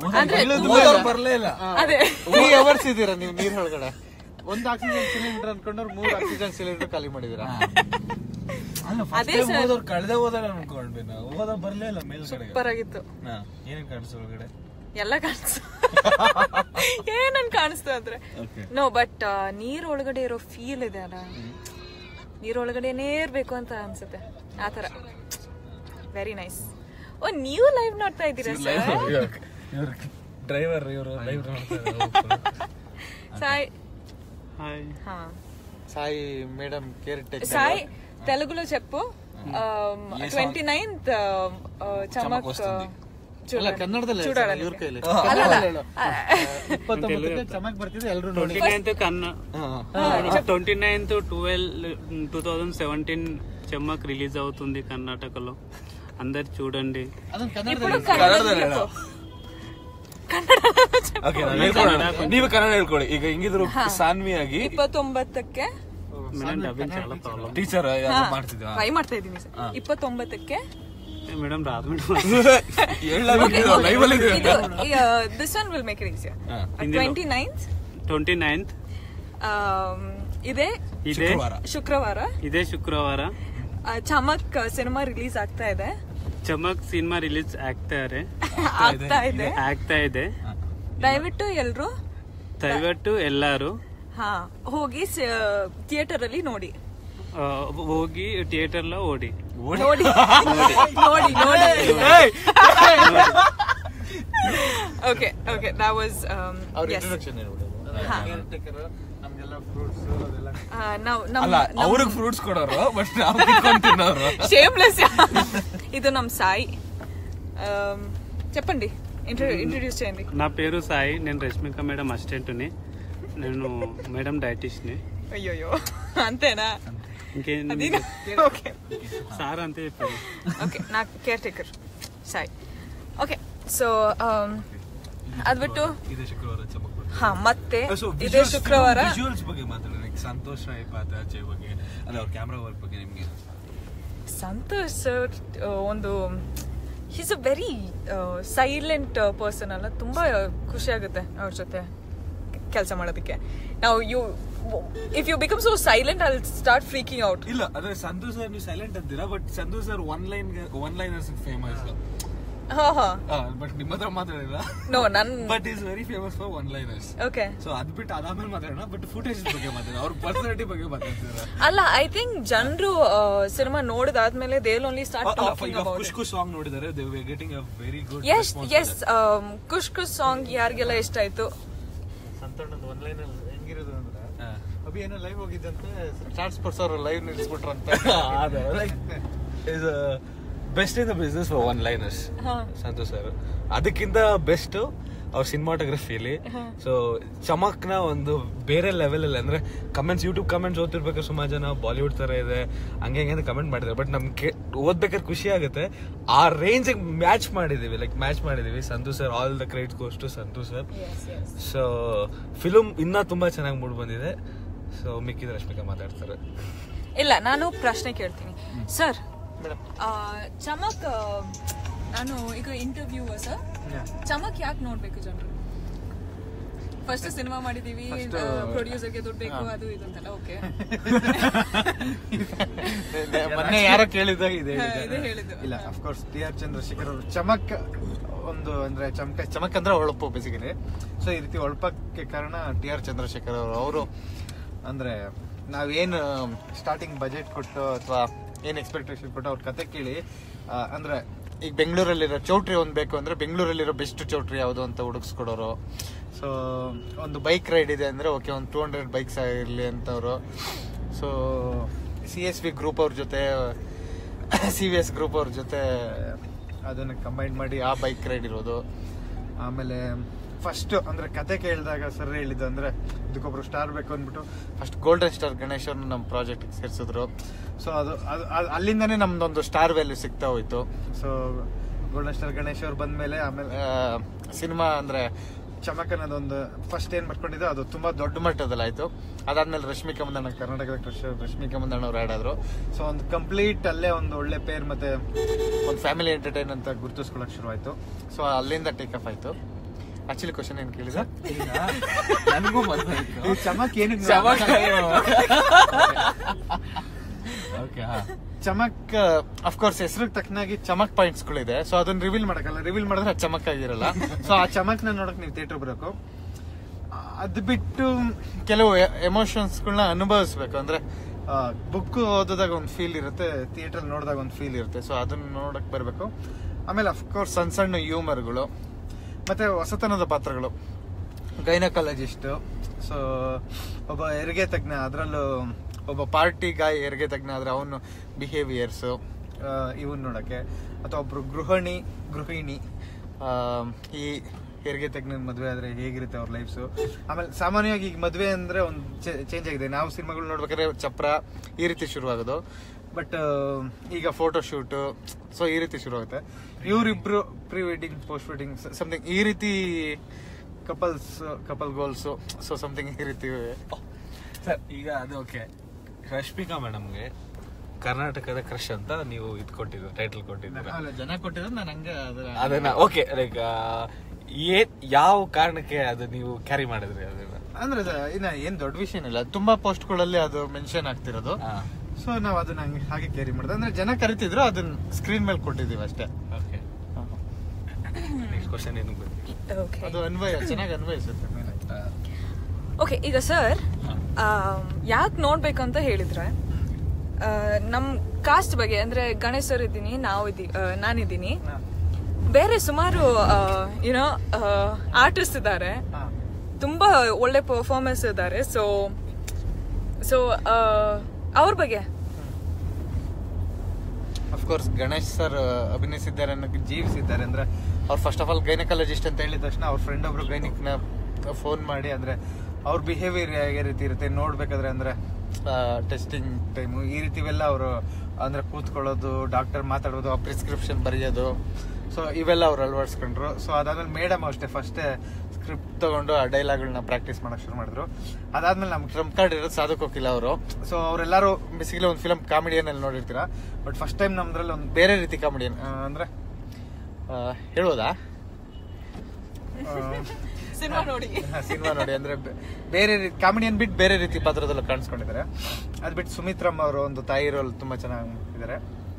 ಬರ್ಲೇ ಇಲ್ಲ ಅದೇ ತ್ರೀ ಅವರ್ಸ್ ಇದ್ದೀರಾ ನೀವು ನೀರ್ ಒಳಗಡೆ ಒಂದು ಆಕ್ಸಿಜನ್ ಸಿಲಿಂಡರ್ ಅನ್ಕೊಂಡ್ರೆ ಮೂರು ಆಕ್ಸಿಜನ್ ಸಿಲಿಂಡರ್ ಖಾಲಿ ಮಾಡಿದೀರಾ ಅಲ್ಲ ಅದೇ ಫಸ್ಟ್ ಹೋದವ್ರು ಕಳೆದೇ ಹೋದಾಗ ಅನ್ಕೊಂಡ್ವಿ ನಾವು ಹೋದ ಬರ್ಲೇ ಇಲ್ಲ ಮೇಲ್ಗಡೆಗೆ ಸೂಪರ್ ಆಗಿತ್ತು ಹಾ ಏನೇನ್ ಕಾಣಿಸ್ತು ಒಳಗಡೆ ಎಲ್ಲ ಕಾಣಿಸ್ತು ಏನನ್ ಕಾಣಿಸ್ತು ಅಂದ್ರೆ ನೋ ಬಟ್ ನೀರ್ ಒಳಗಡೆ ಇರೋ ಫೀಲ್ ಇದೆ ಅಲ್ಲ ನೀರ್ ಒಳಗಡೆನೇ ಇರ್ಬೇಕು ಅಂತ ಅನ್ಸುತ್ತೆ ಆತರ ವೆರಿ ನೈಸ್ ಓ ನೀವು ಲೈವ್ ನೋಡ್ತಾ ಇದ್ದೀರಾ ಸರ್ ಡ್ರೈವರ್ ಇವರು ಲೈವ್ సాయి హాయ్ హా. Sai madam care take Sai తెలుగులో చెప్పు ట్వంటీ నైన్త్ చమక్ ಅಲ್ಲ ಕನ್ನಡದಲ್ಲಿ చూడాలి ಇವ್ರ ಕೈಲಿ ಇಪ್ಪತ್ತೊಂಬತ್ತಕ್ಕೆ ಚಮಕ್ ಬರ್ತಿದೆ ಎಲ್ರು ನೋಡಿ ట్వంటీ నైన్త్ కన్నా twenty ninth twelve two thousand seventeen Chamak release అవుతుంది కర్ణాటకలో అందరు చూడండి ಅದನ್ನ ಕನ್ನಡದಲ್ಲಿ ఇప్పుడు కన్నడದಲ್ಲಿ చెప్పు. ಓಕೆ ಹೇಳ್ಕೊಳ್ಳೋಣ ನೀವು ಕನ್ನಡ ಹೇಳ್ಕೊಳ್ಳಿ ಈಗ ಹಿಂಗಿದ್ರು ಸಾನ್ವಿ ಆಗಿ ಇಪ್ಪತ್ತೊಂಬತ್ತಕ್ಕೆ మేడం డబ్బింగ్ చాలా ప్రాబ్లం ಟೀಚರ್ ಮಾಡ್ತಿದ್ವಿ ಟ್ರೈ ಮಾಡ್ತಾ ಇದ್ದೀನಿ ಸರ್ ಇಪ್ಪತ್ತೊಂಬತ್ತಕ್ಕೆ మేడం రాదు మేడం ಲೈವ್ ಅಲ್ಲಿ ಇದೆ. This one will make it easier ಹಾ. ಟ್ವೆಂಟಿ ನೈನ್ತ್ ట్వంటీ నైన్త్ ಇದೆ ఇదే ಶುಕ್ರವಾರ. ಶುಕ್ರವಾರ ఇదే శుక్రవాರ ಆ, ಚಮಕ್ ಸಿನಿಮಾ ರಿಲೀಸ್ ಆಗ್ತಾ ಇದೆ ಚಮಕ್ ಸಿನಿಮಾ ರಿಲೀಸ್ ಆಗ್ತಾರೆ ಆಗ್ತಾ ಇದೆ ಆಗ್ತಾ ಇದೆ ದಯವಿಟ್ಟು ಎಲ್ರು ದಯವಿಟ್ಟು ಎಲ್ಲರೂ ಹಾ ಹೋಗಿ ಥಿಯೇಟರ್ ಅಲ್ಲಿ ನೋಡಿ ಆ, ಹೋಗಿ ಥಿಯೇಟರ್ లో ಓಡಿ ನೋಡಿ ನೋಡಿ ನೋಡಿ ಓಕೆ ಓಕೆ ದಾ ವಾಸ್ ಅವ್ರ ಇಂಟ್ರೊಡಕ್ಷನ್ ಹೇಳ್ಬಿಡೋದು ಕೇರ್ ಟೇಕರ್ ನಮ್ಗೆಲ್ಲ ಫ್ರೂಟ್ಸ್ ಅದೆಲ್ಲ ನಾವು ಅಲ್ಲ ನಮ್ಮ ಅವ್ರಿಗೆ ಫ್ರೂಟ್ಸ್ ಕೊಡೋರು ಬಟ್ ನಾವು ಕಿತ್ಕೊಂಡ್ ತಿನ್ನೋರು ಶೇಮ್ಲೆಸ್ ఇది నమ్ సాయి Um, చెప్పండి ఇంట్రడ్యూస్ చేయండి నా పేరు సాయి నేను రష్మిక మేడం అసిస్టెంట్ని నేను మేడం డైటిషియన్ని అయ్యోయ్యో అంతేనా ఇంకేం అది ఓకే సార్ అంతే చెప్పారు ಓಕೆ ನಾ caretaker Sai okay so ಅದು ಬಿಟ್ಟು ಇದೆ ಶುಕ್ರವಾರ ಚಮಕ್ ಹಾ ಮತ್ತೆ ಸೊ ಇದೇ ಶುಕ್ರವಾರ ವಿಜುವಲ್ಸ್ ಬಗ್ಗೆ ಮಾತಾಡೋಣ ಲೈಕ್ ಸಂತೋಷ್ ರಾಯ್ ಪಾದಾಚೆ ಬಗ್ಗೆ ಅಲ್ಲ ಅವ್ರ ಕ್ಯಾಮ್ರಾ ವರ್ಕ್ ಬಗ್ಗೆ ನಿಮ್ಗೆ ಸಂತೋಷ್ ಸರ್ ಒಂದು is a very silent person ಅಲ್ಲ ತುಂಬ ಖುಷಿ ಆಗುತ್ತೆ ಅವ್ರ ಜೊತೆ ಕೆಲಸ ಮಾಡೋದಕ್ಕೆ ನಾವು you if you become so silent I start freaking out ಇಲ್ಲ ಅದೇ ಸಂತೋಷ್ ಸರ್ ನೀವು ಸೈಲೆಂಟ್ ಅಂತೀರಾ but Santosh sir one line one liners famous ಹಾ ಹಾ ಬಟ್ ನಿಮ್ಮ ಹತ್ರ ಮಾತಾಡಿಲ್ಲ ನೋ ನನ್ but is very famous for one liners okay so ಅದ್ ಬಿಟ್ಟು ಅದಾದ್ಮೇಲೆ ಮಾತಾಡೋಣ ಬಟ್ ಫುಟೇಜ್ ಬಗ್ಗೆ ಮಾತಾಡೋಣ ಅವ್ರ ಪರ್ಸನಾಲಿಟಿ ಬಗ್ಗೆ ಮಾತಾಡ್ತಿದ್ದಾರೆ ಅಲ್ಲ ಐ ಥಿಂಕ್ ಜನರು ಸಿನಿಮಾ ನೋಡಿದಾದ್ಮೇಲೆ ದೇ ಓನ್ಲಿ ಸ್ಟಾರ್ಟ್ ಟಾಕಿಂಗ್ ಈಗ ಅಬೌಟ್ ಖುಷ್ ಖುಷ್ ಸಾಂಗ್ ನೋಡಿದ್ದಾರೆ they were getting a very good yes yes Khush Khush song ಯಾರಿಗೆಲ್ಲ ಇಷ್ಟ ಆಯ್ತು ಸಂತಣ್ಣದ ಒನ್ ಲೈನ್ ಅಲ್ಲಿ ಹೆಂಗಿರೋದು ಅಂದ್ರೆ ಅಭಿ ಏನೋ ಲೈವ್ ಹೋಗಿದ್ದಂತೆ ಸ್ಟಾರ್ ಸ್ಪೋರ್ಟ್ಸ್ ಅವರು ಲೈವ್ ನಿಲ್ಸ್ಬಿಟ್ರಂತೆ is best in the business for one liners ಹಾ ಸಂತೋಷ್ ಸರ್ ಅದಕ್ಕಿಂತ ಬೆಸ್ಟ್ ಅವ್ರ ಸಿನಿಮಾಟೋಗ್ರಫಿಲಿ ಸೊ ಚಮಕ್ನ ಒಂದು ಬೇರೆ ಲೆವೆಲ್ ಅಲ್ಲಿ ಅಂದ್ರೆ ಕಮೆಂಟ್ಸ್ ಯೂಟ್ಯೂಬ್ ಕಮೆಂಟ್ಸ್ ಓದ್ತಿರ್ಬೇಕಾದ್ರೆ ಸುಮಾರು ಜನ ಬಾಲಿವುಡ್ ತರ ಇದೆ ಹಂಗೆ ಹಂಗೆ ಅಂತ ಕಮೆಂಟ್ ಮಾಡಿದ್ದಾರೆ ಬಟ್ ನಮ್ಗೆ ಓದ್ಬೇಕಾದ್ರೆ ಖುಷಿ ಆಗುತ್ತೆ ಆ ರೇಂಜ್ ಮ್ಯಾಚ್ ಮಾಡಿದೀವಿ ಲೈಕ್ ಮ್ಯಾಚ್ ಮಾಡಿದೀವಿ Santu sir all the credit goes to Santu sir yes yes so film ಇನ್ನ ತುಂಬಾ ಚೆನ್ನಾಗಿ ಮೂಡ್ ಬಂದಿದೆ ಸೊ ಮಿಕ್ಕಿದ ರಶ್ಮಿಕಾ ಮಾತಾಡ್ತಾರೆ ಇಲ್ಲ ನಾನು ಪ್ರಶ್ನೆ ಕೇಳ್ತೀನಿ ಸರ್ ಮೇಡಮ್ ಚಮಕ್ ಆ, ನಾನು ಈಗ ಇಂಟರ್ವ್ಯೂ ಸರ್ ಚಮಕ್ ಯಾಕೆ ನೋಡ್ಬೇಕು ಜನರು ಫಸ್ಟ್ ಸಿನಿಮಾ ಮಾಡಿದೀವಿ ಪ್ರೊಡ್ಯೂಸರ್ಗೆ ದುಡ್ಡು ಬೇಕು ಅದು ಇದು ಅಂತೆಲ್ಲ ಓಕೆ ಮೊನ್ನೆ ಯಾರೋ ಕೇಳಿದಾಗ ಇದೆ ಹಾ, ಹೇಳಿದೆ. ಇದೇ ಹೇಳಿದ್ದು. ಇಲ್ಲ ಅಫ್ಕೋರ್ಸ್ ಟಿ ಆರ್ ಚಂದ್ರಶೇಖರ್ ಅವರು ಚಮಕ್ ಒಂದು ಅಂದ್ರೆ ಚಮಕ ಚಮಕ್ ಅಂದ್ರೆ ಹೊಳಪು ಬೇಸಿಕಲಿ ಸೊ ಈ ರೀತಿ ಹೊಳಪಕ್ಕೆ ಕಾರಣ ಟಿ ಆರ್ ಚಂದ್ರಶೇಖರ್ ಅವರು ಅವರು ಅಂದ್ರೆ ನಾವೇನು ಸ್ಟಾರ್ಟಿಂಗ್ ಬಜೆಟ್ ಕೊಟ್ಟು ಅಥವಾ ಏನ್ ಎಕ್ಸ್ಪೆಕ್ಟೇಷನ್ ಕೊಟ್ಟು ಅವ್ರ ಕತೆ ಕೇಳಿ ಆ, ಅಂದ್ರೆ ಈಗ ಬೆಂಗಳೂರಲ್ಲಿರೋ ಚೌಟ್ರಿ ಒಂದ್ ಬೇಕು ಅಂದ್ರೆ ಬೆಂಗಳೂರಲ್ಲಿರೋ ಬೆಸ್ಟ್ ಚೌಟ್ರಿ ಯಾವುದು ಅಂತ ಹುಡುಕ್ಸ್ಕೊಡೋರು ಸೊ ಒಂದು ಬೈಕ್ ರೈಡ್ ಇದೆ ಅಂದ್ರೆ ಓಕೆ ಒಂದು ಟೂ ಹಂಡ್ರೆಡ್ ಬೈಕ್ಸ್ ಆಗಿರ್ಲಿ ಅಂತವ್ರು so C S V group ಅವ್ರ ಜೊತೆ ಸಿ ವಿ ಎಸ್ ಗ್ರೂಪ್ ಅವ್ರ ಜೊತೆ ಅದನ್ನು ಕಂಬೈನ್ ಮಾಡಿ ಆ ಬೈಕ್ ರೈಡ್ ಇರೋದು ಆಮೇಲೆ ಫಸ್ಟ್ ಅಂದ್ರೆ ಕತೆ ಕೇಳಿದಾಗ ಸರ್ ಹೇಳಿದ್ದು ಅಂದ್ರೆ ಇದಕ್ಕೊಬ್ರು ಸ್ಟಾರ್ ಬೇಕು ಅಂದ್ಬಿಟ್ಟು ಫಸ್ಟ್ ಗೋಲ್ಡನ್ ಸ್ಟಾರ್ ಗಣೇಶ್ ಅವ್ರನ್ನ ನಮ್ಮ ಪ್ರಾಜೆಕ್ಟ್ ಸೇರಿಸಿದ್ರು ಸೊ ಅದು ಅದು ಅದು- ಅಲ್ಲಿಂದನೇ ನಮ್ದೊಂದು ಸ್ಟಾರ್ ವ್ಯಾಲ್ಯೂ ಸಿಗ್ತಾ ಹೋಯ್ತು ಸೊ ಗೋಲ್ಡನ್ ಸ್ಟಾರ್ ಗಣೇಶ್ ಅವ್ರು ಬಂದ್ಮೇಲೆ ಆಮೇಲೆ ಸಿನಿಮಾ ಅಂದ್ರೆ ಚಮಕ್ ಅನ್ನೋದೊಂದು ಫಸ್ಟ್ ಏನ್ ಮಾಡ್ಕೊಂಡಿದ್ದು ಅದು ತುಂಬಾ ದೊಡ್ಡ ಮಟ್ಟದಲ್ಲಿ ಆಯ್ತು ಅದಾದ್ಮೇಲೆ ರಶ್ಮಿಕಾ ಮಂದಣ್ಣ ಕರ್ನಾಟಕದ ಕೃಷಿ ರಶ್ಮಿಕಾ ಮಂದಣ್ಣ ಅವ್ರು ಆಡಾದ್ರು ಸೊ ಒಂದು ಕಂಪ್ಲೀಟ್ ಅಲ್ಲೇ ಒಂದು ಒಳ್ಳೆ ಪೇರ್ ಮತ್ತೆ ಒಂದು ಫ್ಯಾಮಿಲಿ ಎಂಟರ್ಟೈನ್ ಅಂತ ಗುರುತಿಸ್ಕೊಳಕ್ ಶುರು ಆಯ್ತು ಸೊ ಅಲ್ಲಿಂದ ಟೇಕ್ ಆಫ್ ಆಯ್ತು ಆಕ್ಚುಲಿ ಕ್ವಶನ್ ಏನ್ ಕೇಳಿದ ನನಗೂ ಈ ಚಮಕ್ ಏನಕ್ಕೆ ಓಕೆ ಚಮಕ್ ಅಫ್ಕೋರ್ಸ್ ಹೆಸರು ತಕ್ಕನಾಗಿ ಚಮಕ್ ಪಾಯಿಂಟ್ಸ್ ಗಳಿದೆ ಸೊ ಅದನ್ನ ರಿವೀಲ್ ಮಾಡಕ್ಕಲ್ಲ ರಿವೀಲ್ ಮಾಡಿದ್ರೆ ಅದು ಚಮಕ್ ಆಗಿರಲ್ಲ ಸೊ ಆ ಚಮಕ್ನ ನೋಡಕ್ ನೀವು ಥಿಯೇಟರ್ ಬರಬೇಕು ಅದು ಬಿಟ್ಟು ಕೆಲವು ಎಮೋಷನ್ಸ್ಗಳನ್ನ ಅನುಭವಿಸ್ಬೇಕು ಅಂದ್ರೆ ಬುಕ್ ಓದಿದಾಗ ಒಂದು ಫೀಲ್ ಇರುತ್ತೆ ಥಿಯೇಟರ್ ನೋಡಿದಾಗ ಒಂದು ಫೀಲ್ ಇರುತ್ತೆ ಸೊ ಅದನ್ನ ನೋಡಕ್ ಬರಬೇಕು ಆಮೇಲೆ ಅಫ್ಕೋರ್ಸ್ ಸಣ್ಣ ಸಣ್ಣ ಹ್ಯೂಮರ್ಗಳು ಮತ್ತೆ ಹೊಸತನದ ಪಾತ್ರಗಳು ಗೈನಕಾಲಜಿಸ್ಟ್ ಸೊ ಒಬ್ಬ ಹೆರಿಗೆ ತಜ್ಞ ಅದರಲ್ಲೂ ಒಬ್ಬ ಪಾರ್ಟಿ ಗಾಯ್ ಹೆರಿಗೆ ತಜ್ಞ ಆದ್ರೆ ಅವನು ಬಿಹೇವಿಯರ್ಸು ಇವನ್ ನೋಡಕ್ಕೆ ಅಥವಾ ಒಬ್ರು ಗೃಹಿಣಿ ಗೃಹಿಣಿ ಆ, ಈ ಹೆರಿಗೆ ತಜ್ಞನ ಮದುವೆ ಆದ್ರೆ ಹೇಗಿರುತ್ತೆ ಅವ್ರ ಲೈಫ್ಸು ಆಮೇಲೆ ಸಾಮಾನ್ಯವಾಗಿ ಈಗ ಮದುವೆ ಅಂದ್ರೆ ಒಂದು ಚೇಂಜ್ ಆಗಿದೆ ನಾವು ಸಿನಿಮಾಗಳು ನೋಡ್ಬೇಕಾದ್ರೆ ಚಪ್ರ ಈ ರೀತಿ ಶುರುವಾಗೋದು ಬಟ್ ಈಗ ಫೋಟೋ ಶೂಟ್ ಸೊ ಈ ರೀತಿ ಶುರು ಆಗುತ್ತೆ ಇವರಿಬ್ರು pre wedding post wedding something ಈ ರೀತಿ couples couple goals so something ಈ ರೀತಿ ಸರ್ ಈಗ ಅದು ಓಕೆ ರಶ್ಮಿಕಾ ಮೇಡಮ್ಗೆ ಕರ್ನಾಟಕದ ಕ್ರಶ್ ಅಂತ ನೀವು ಇದು ಕೊಟ್ಟಿದ್ದು ಟೈಟಲ್ ಕೊಟ್ಟಿದ್ದೀರಾ ಅಲ್ಲ, ಜನ ಕೊಟ್ಟಿದ್ರು ನಾನು ಹಂಗೆ ಅದರ ಅದನ್ನ ಓಕೆ ಲೈಕ್ ಏನ್ ಯಾವ ಕಾರಣಕ್ಕೆ ಅದು ನೀವು ಕ್ಯಾರಿ ಮಾಡಿದ್ರಿ ಅದನ್ನ ಅಂದ್ರೆ ಅದು ಇನ್ನ ಏನ್ ದೊಡ್ಡ ವಿಷಯ ಇಲ್ಲ ತುಂಬಾ ಪೋಸ್ಟ್ಗಳಲ್ಲಿ ಅದು ಮೆನ್ಷನ್ ಆಗ್ತಿರೋದು ಹಾ. ಸೊ ನಾವು ಅದನ್ನ ಹಂಗೆ ಹಾಗೆ ಕ್ಯಾರಿ ಮಾಡಿದೆ ಅಂದ್ರೆ ಜನ ಕರಿತಿದ್ರು ಅದನ್ನ ಸ್ಕ್ರೀನ್ ಮೇಲೆ ಕೊಟ್ಟಿದೀವಿ ಅಷ್ಟೇ ಓಕೆ ನೆಕ್ಸ್ಟ್ ಕ್ವಶನ್ ಏನು ಗೊತ್ತಿಲ್ಲ ಓಕೆ ಅದು ಅನ್ವಯ ಚೆನ್ನಾಗಿ ಅನ್ವಯಿಸುತ್ತೆ ಮೇಲೆ ಓಕೆ ಈಗ ಸರ್ ಯಾಕೆ ನೋಡ್ಬೇಕಂತ ಹೇಳಿದ್ರೆ ಆ, ನಮ್ ಕಾಸ್ಟ್ ಬಗ್ಗೆ ಅಂದ್ರೆ ಗಣೇಶ್ ಸರ್ ಇದ್ದೀನಿ ನಾವು ಇದ್ದೀವಿ ನಾನಿದ್ದೀನಿ ಬೇರೆ ಸುಮಾರು ಯುನೋ ಆರ್ಟಿಸ್ಟ್ ಇದ್ದಾರೆ ತುಂಬಾ ಒಳ್ಳೆ ಪರ್ಫಾರ್ಮೆನ್ಸ್ ಇದ್ದಾರೆ ಸೊ ಸೊ ಅವ್ರ ಬಗ್ಗೆ ಅಫ್ಕೋರ್ಸ್ ಗಣೇಶ್ ಸರ್ ಅಭಿನಯಿಸಿದ್ದಾರೆ ಅನ್ನೋಕೆ ಜೀವಿಸಿದ್ದಾರೆ ಅಂದ್ರೆ ಅವ್ರು ಫಸ್ಟ್ ಆಫ್ ಆಲ್ ಗೈನಕಾಲಜಿಸ್ಟ್ ಅಂತ ಹೇಳಿದ ತಕ್ಷಣ ಅವ್ರ ಫ್ರೆಂಡ್ ಒಬ್ರು ಗೈನಿಕ್ ನ ಫೋನ್ ಮಾಡಿ ಅಂದ್ರೆ ಅವ್ರ ಬಿಹೇವಿಯರ್ ಯಾವ ರೀತಿ ಇರುತ್ತೆ ನೋಡ್ಬೇಕಾದ್ರೆ ಅಂದ್ರೆ ಟೆಸ್ಟಿಂಗ್ ಟೈಮು ಈ ರೀತಿವೆಲ್ಲ ಅವರು ಅಂದ್ರೆ ಕೂತ್ಕೊಳ್ಳೋದು ಡಾಕ್ಟರ್ ಮಾತಾಡೋದು ಆ ಪ್ರಿಸ್ಕ್ರಿಪ್ಷನ್ ಬರೆಯೋದು ಸೊ ಇವೆಲ್ಲ ಅವ್ರು ಅಳವಡಿಸ್ಕೊಂಡ್ರು ಸೊ ಅದಾದ್ಮೇಲೆ ಮೇಡಮ್ ಅಷ್ಟೇ ಫಸ್ಟೇ ಸ್ಕ್ರಿಪ್ಟ್ ತಗೊಂಡು ಆ ಡೈಲಾಗ್ಗಳನ್ನ ಪ್ರಾಕ್ಟೀಸ್ ಮಾಡಕ್ ಶುರು ಮಾಡಿದ್ರು ಅದಾದ್ಮೇಲೆ ನಮ್ಗೆ ಟ್ರಂಪ್ ಕಾರ್ಡ್ ಇರೋದು ಸಾಧಕ್ ಹೋಗಿಲ್ಲ ಅವರು ಸೊ ಅವರೆಲ್ಲರೂ ಬೇಸಿಕಲಿ ಒಂದು ಫಿಲಮ್ ಕಾಮಿಡಿಯನ್ ಅಲ್ಲಿ ನೋಡಿರ್ತೀರಾ ಬಟ್ ಫಸ್ಟ್ ಟೈಮ್ ನಮ್ದ್ರಲ್ಲಿ ಒಂದು ಬೇರೆ ರೀತಿ ಕಾಮಿಡಿಯನ್ ಅಂದ್ರೆ ಆ, ಹೇಳ್ಬೋದಾ ಸಿನಿಮಾ ನೋಡಿ ಸಿನಿಮಾ ನೋಡಿ ಅಂದ್ರೆ ಬೆ- ಬೇರೆ ರೀತಿ ಕಾಮಿಡಿಯನ್ ಬಿಟ್ಟು ಬೇರೆ ರೀತಿ ಪಾತ್ರದಲ್ಲಿ ಕಾಣಿಸ್ಕೊಂಡಿದ್ದಾರೆ ಅದ್ ಬಿಟ್ಟು ಸುಮಿತ್ರಮ್ಮ ಅವರು ಒಂದು ತಾಯಿ ರೋಲ್ ತುಂಬಾ ಚೆನ್ನಾಗಿ ಇದ್ದಾರೆ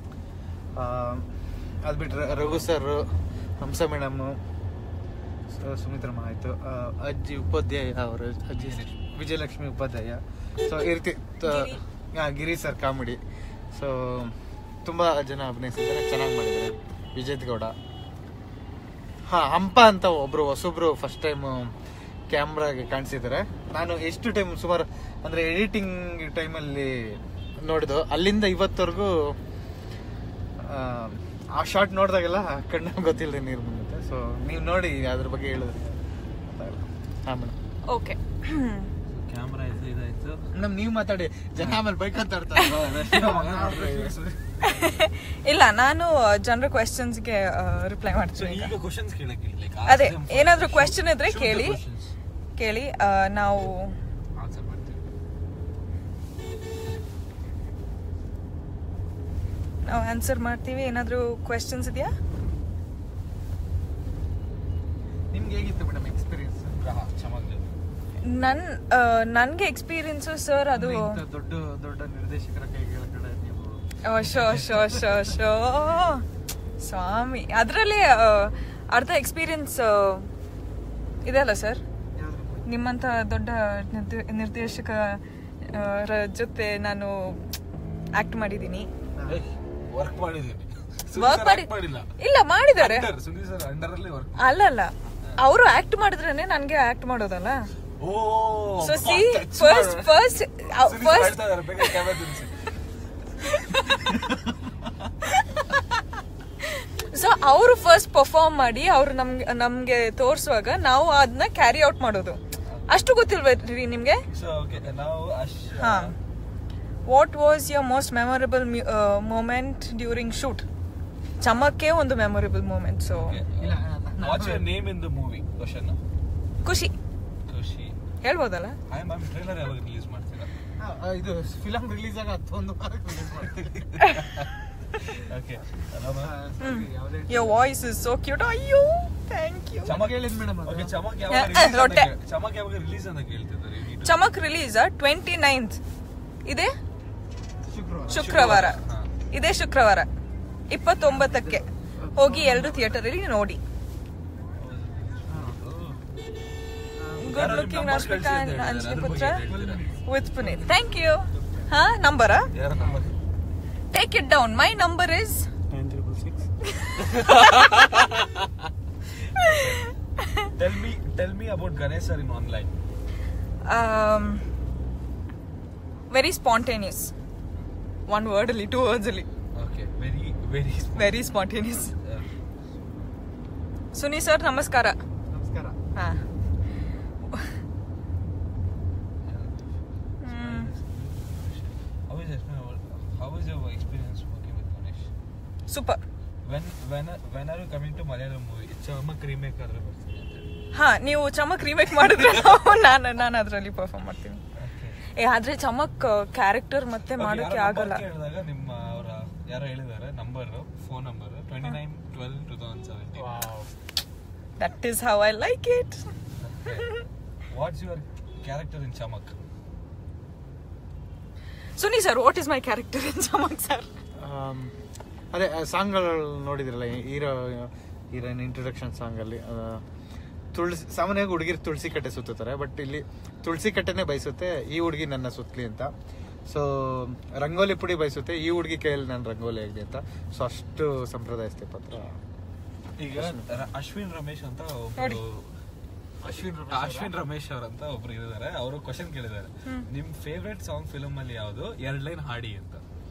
ಅದ್ ಬಿಟ್ರೆ ರಘು ಸರ್ ಹಂಸ ಮೇಡಮ್ ಸುಮಿತ್ರಮ್ಮ ಆಯ್ತು ಆ, ಅಜ್ಜಿ ಉಪಾಧ್ಯಾಯ ಅವರು ಅಜ್ಜಿ ವಿಜಯಲಕ್ಷ್ಮಿ ಉಪಾಧ್ಯಾಯ ಸೊ ಈ ರೀತಿ ತ- ಹಾ, ಗಿರಿ ಸರ್ ಕಾಮಿಡಿ ಸೊ ತುಂಬಾ ಜನ ಅಭಿನಯಿಸಿದ್ದಾರೆ ಚೆನ್ನಾಗಿ ಮಾಡಿದ್ದಾರೆ ವಿಜಯ್ ಗೌಡ ಹಾ ಹಂಪ ಅಂತ ಒಬ್ರು ಹೊಸೊಬ್ರು ಫಸ್ಟ್ ಟೈಮ್ ಕ್ಯಾಮ್ರಾಗೆ ಕಾಣಿಸಿದ್ದಾರೆ ನಾನು ಎಷ್ಟು ಟೈಮ್ ಸುಮಾರು ಅಂದ್ರೆ ಎಡಿಟಿಂಗ್ ಟೈಮಲ್ಲಿ ನೋಡಿದ್ದು ಅಲ್ಲಿಂದ ಇವತ್ತವರೆಗೂ ಆ ಶಾರ್ಟ್ ನೋಡಿದಾಗೆಲ್ಲ ಕಣ್ಣು ಗೊತ್ತಿಲ್ಲದೆ ನೀರು ಬಂದಿದೆ ಸೊ ನೀವು ನೋಡಿ ಅದ್ರ ಬಗ್ಗೆ ಹೇಳಿದ್ರಿ ಹಾ ಮೇಡಮ್ ಓಕೆ ಕ್ಯಾಮ್ರಾ ಆಯ್ತು ಇದಾಯ್ತು ಮೇಡಮ್ ನೀವು ಮಾತಾಡಿ ಜನ ಆಮೇಲೆ ಬೈಕ್ ಅಂತ ಇಲ್ಲ ನಾನು ಜನರ ಕ್ವೆಶನ್ಸ್ಗೆ ರಿಪ್ಲೈ ಸೊ ಮಾಡ್ತೀನಿ ಈಗ. ಈಗ ಕ್ವಶನ್ಸ್ ಕೇಳಕ್ಕೆ ಲೈಕ್ ಅದೇ ಏನಾದ್ರೂ ಕ್ವೆಶನ್ ಇದ್ರೆ ಕೇಳಿ ಕೇಳಿ ಆ, ನಾವು ಆನ್ಸರ್ ಮಾಡ್ತೀವಿ ನಾವು ಆನ್ಸರ್ ಮಾಡ್ತೀವಿ ಏನಾದ್ರೂ ಕ್ವೆಶನ್ಸ್ ಇದೆಯಾ ನಿಮ್ಗೆ ಹೇಗಿತ್ತು ಮೇಡಮ್ ಎಕ್ಸ್ಪೀರಿಯನ್ಸ್ ಚೆನ್ನಾಗಿ ನನ್ ಆ, ನನ್ಗೆ ಎಕ್ಸ್ಪೀರಿಯನ್ಸು ಸರ್ ಅದು ದೊಡ್ಡ ದೊಡ್ಡ ನಿರ್ದೇಶಕರ ಕೈಗಳ ಕಡೆ ನೀವು ಓ, ಶೋ ಶೋ ಶೋ ಶೋ ಸ್ವಾಮಿ ಅದರಲ್ಲಿ ಅರ್ಧ ಎಕ್ಸ್ಪೀರಿಯನ್ಸ್ ಇದೆ ಅಲ್ಲ ಸರ್ ನಿಮ್ಮಂತ ದೊಡ್ಡ ನಿರ್ದೇ- ನಿರ್ದೇಶಕ ಆ, ರ ಜೊತೆ ನಾನು ಆಕ್ಟ್ ಮಾಡಿದ್ದೀನಿ ವರ್ಕ್ ಮಾಡಿದೀನಿ ವರ್ಕ್ ಮಾಡಿ ಮಾಡಿಲ್ಲ ಇಲ್ಲ ಮಾಡಿದ್ದಾರೆ Under, ಸುನೀಲ್ ಸರ್ ಅಂಡರ್ ಅಲ್ಲಿ ವರ್ಕ್ ಅಲ್ಲಲ್ಲ ಅವರು ಆಕ್ಟ್ ಮಾಡಿದ್ರೇನೆ ನನ್ಗೆ ಆಕ್ಟ್ ಮಾಡೋದಲ್ಲ ಓ so see first first first so ಅವರು ಫಸ್ಟ್ ಪರ್ಫಾರ್ಮ್ ಮಾಡಿ ಅವ್ರು ನಮ್ಗೆ ನಮ್ಗೆ ತೋರ್ಸುವಾಗ ನಾವು ಅದನ್ನ ಕ್ಯಾರಿ ಔಟ್ ಮಾಡೋದು ಅಷ್ಟು ಗೊತ್ತಿಲ್ವೇರಿ ನಿಮ್ಗೆ ಸೊ ಓಕೆ ನಾವು ಹಾ what was your most memorable moment during shoot ಚಮಕ್ಕೆ ಒಂದು memorable moment so what's your name in the movie question ಖುಷಿ ಖುಷಿ ಹೇಳ್ಬೋದಲ್ಲ ಐ ಮ್ಯಾಮ್ ಟ್ರೈಲರ್ ಯಾವಾಗ ರಿಲೀಸ್ ಮಾಡ್ತೀರಾ ಆ, ಇದು ಫಿಲಂ ರಿಲೀಸ್ ಆಗ ಹತ್ತೊಂದು ವಾರಕ್ಕೆ ರಿಲೀಸ್ ಮಾಡ್ತೀವಿ okay your voice is so cute ಅಯ್ಯೋ ಥ್ಯಾಂಕ್ ಯು ಚಮಕ್ ಹೇಳಿದ್ ಮೇಡಮ್ ಓಕೆ ಚಮಕ್ ಯಾ- ಯಾವಾಗ ಆ, release ಅಂತ ರೊಟ್ಟೆ. ಕೇಳ್- ಚಮಕ್ ಯಾವಾಗ ರಿಲೀಸ್ ಅಂತ ಕೇಳ್ತಿದ್ದಾರೆ You need to- Chamak release twenty ninth ಇದೆ ಶುಕ್ರವಾರ ಶುಕ್ರವಾರ ಹಾ. ಇದೇ ಶುಕ್ರವಾರ ಇಪ್ಪತ್ತೊಂಬತ್ತಕ್ಕೆ ಹೋಗಿ ಎರಡು ಥಿಯೇಟರ್ ಅಲ್ಲಿ ನೋಡಿ ಗುಡ್ ಲುಕಿಂಗ್ ರಾಷ್ಮಿಕಾ ಅಂಜಲಿ ಪುತ್ರ ವಿತ್ ಪುನೀತ್ ಥ್ಯಾಂಕ್ ಯು ಹಾ ನಂಬರಾ ಯಾರ number take it down my number is nine triple six tell me tell me about Ganesh sir in online very spontaneous one word ಅಲ್ಲಿ ಟೂ ವರ್ಡ್ಸ್ ಅಲ್ಲಿ okay very very very spontaneous Suni sir ನಮಸ್ಕಾರ ನಮಸ್ಕಾರ ಹಾ How is it? How is your experience working with Ganesh? Super When when when are you coming to Malayalam movie? Chamak remake ಆದ್ರೆ ಬರ್ತೀನಿ ಅಂತ ಹೇಳಿ. ಹಾ ನೀವು ಚಮಕ್ ರಿಮೇಕ್ ಮಾಡಿದ್ರೆ ನಾವು ನಾನು ನಾನು ಅದರಲ್ಲಿ ಪರ್ಫಾರ್ಮ್ ಮಾಡ್ತೀನಿ Okay. ಏ ಆದ್ರೆ ಚಮಕ್ ಕ್ಯಾರೆಕ್ಟರ್ ಮತ್ತೆ Okay, ಮಾಡೋಕೆ ಯಾರೋ ಆಗಲ್ಲ number ಕೇಳಿದಾಗ ನಿಮ್ಮ ಅವರ ಯಾರೋ ಹೇಳಿದ್ದಾರೆ number phone number twenty nine twelve two thousand seventeen that is how I like it what's your character in Chamak Suni sir what is my character in Chamak sir um, ಅದೇ ಸಾಂಗ್ಗಳು ನೋಡಿದ್ರಲ್ಲ ಹೀರೋ ಹೀರೋಯಿನ್ ಇಂಟ್ರೊಡಕ್ಷನ್ ಸಾಂಗಲ್ಲಿ ತುಳಸಿ ಸಾಮಾನ್ಯವಾಗಿ ಹುಡುಗಿರು ತುಳಸಿ ಕಟ್ಟೆ ಸುತ್ತಾರೆ ಬಟ್ ಇಲ್ಲಿ ತುಳಸಿ ಕಟ್ಟೆನೇ ಬಯಸುತ್ತೆ ಈ ಹುಡುಗಿ ನನ್ನ ಸುತ್ತಲಿ ಅಂತ ಸೊ ರಂಗೋಲಿ ಪುಡಿ ಬಯಸುತ್ತೆ ಈ ಹುಡುಗಿ ಕೈಯಲ್ಲಿ ನಾನು ರಂಗೋಲಿ ಆಗಿದೆ ಅಂತ ಸೊ ಅಷ್ಟು ಸಂಪ್ರದಾಯಸ್ಥೆ ಪತ್ರ ಈಗ ರ- ಅಶ್ವಿನ್ ರಮೇಶ್ ಅಂತ ನೋಡಿ. ಒಬ್ರು ಅಶ್ವಿನ್ ಅಶ್ವಿನ್ ರಮೇಶ್ ಅವ್ರ ಅಂತ ಒಬ್ರು ಇದ್ದಾರೆ ಅವರು ಕ್ವಶನ್ ಕೇಳಿದ್ದಾರೆ ನಿಮ್ ಫೇವ್ರೆಟ್ ಸಾಂಗ್ ಫಿಲ್ಮ್ ಅಲ್ಲಿ ಯಾವ್ದು ಎರಡ್ ಲೈನ್ ಹಾಡಿ ಅಂತ